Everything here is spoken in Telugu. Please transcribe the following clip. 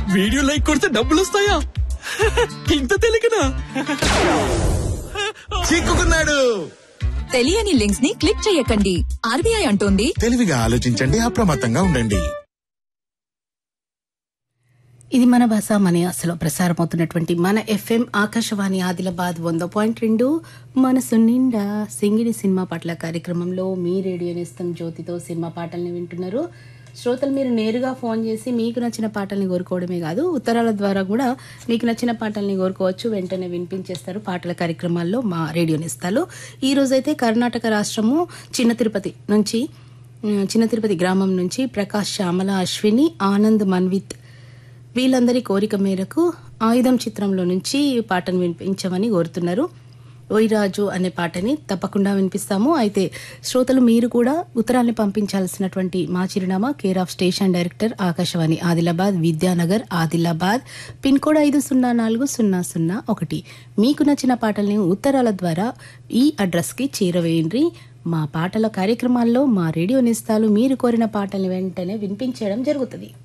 వీడియో లైక్ కొడితే డబ్బులు వస్తాయా ఇంత తెలియకనా చిక్కుకున్నాడు తెలియని లింక్స్ ని క్లిక్ చేయకండి ఆర్బీఐ అంటోంది తెలివిగా ఆలోచించండి అప్రమత్తంగా ఉండండి ఇది మన భాష మన అసలు ప్రసారమవుతున్నటువంటి మన ఎఫ్ఎం ఆకాశవాణి ఆదిలాబాద్ వంద పాయింట్ రెండు మనసు నిండా సింగిడి సినిమా పాటల కార్యక్రమంలో మీ రేడియో నేస్తం జ్యోతితో సినిమా పాటల్ని వింటున్నారు శ్రోతలు మీరు నేరుగా ఫోన్ చేసి మీకు నచ్చిన పాటల్ని కోరుకోవడమే కాదు ఉత్తరాల ద్వారా కూడా మీకు నచ్చిన పాటల్ని కోరుకోవచ్చు వెంటనే వినిపించేస్తారు పాటల కార్యక్రమాల్లో మా రేడియో నేస్తాలు ఈ రోజైతే కర్ణాటక రాష్ట్రము చిన్న తిరుపతి నుంచి ఉమ్, చిన్న తిరుపతి గ్రామం నుంచి ప్రకాష్ శ్యామల అశ్విని ఆనంద్ మన్విత్ వీళ్ళందరి కోరిక మేరకు ఆయుధం చిత్రంలో నుంచి ఈ పాటను వినిపించమని కోరుతున్నారు ఓయిరాజు అనే పాటని తప్పకుండా వినిపిస్తాము అయితే శ్రోతలు మీరు కూడా ఉత్తరాన్ని పంపించాల్సినటువంటి మా చిరునామా care of station director Akashvani Adilabad Vidyanagar Adilabad pin code ఐదు సున్నా నాలుగు సున్నా సున్నా ఒకటి మీకు నచ్చిన పాటల్ని ఉత్తరాల ద్వారా ఈ అడ్రస్కి చేరవేయండి మా పాటల కార్యక్రమాల్లో మా రేడియో నిస్తాలు మీరు కోరిన పాటల్ని వెంటనే వినిపించడం జరుగుతుంది